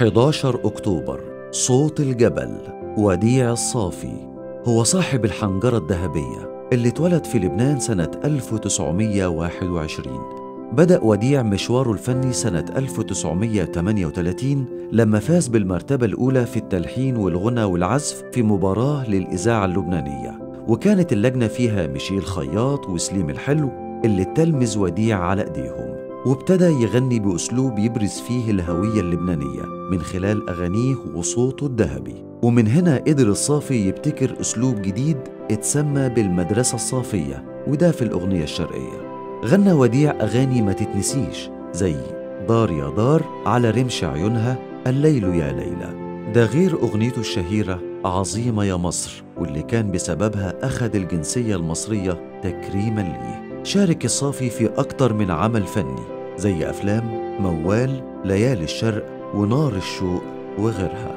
11 أكتوبر صوت الجبل وديع الصافي هو صاحب الحنجرة الذهبية اللي اتولد في لبنان سنة 1921 بدأ وديع مشواره الفني سنة 1938 لما فاز بالمرتبة الأولى في التلحين والغنى والعزف في مباراة للإذاعة اللبنانية وكانت اللجنة فيها ميشيل خياط وسليم الحلو اللي تلمذ وديع على إيديهم وابتدى يغني بأسلوب يبرز فيه الهوية اللبنانية من خلال أغانيه وصوته الذهبي ومن هنا قدر الصافي يبتكر أسلوب جديد اتسمى بالمدرسة الصافية وده في الأغنية الشرقية غنى وديع أغاني ما تتنسيش زي دار يا دار على رمش عيونها الليل يا ليلى ده غير أغنيته الشهيرة عظيمة يا مصر واللي كان بسببها أخذ الجنسية المصرية تكريما ليه شارك الصافي في أكتر من عمل فني زي أفلام موال ليالي الشرق ونار الشوق وغيرها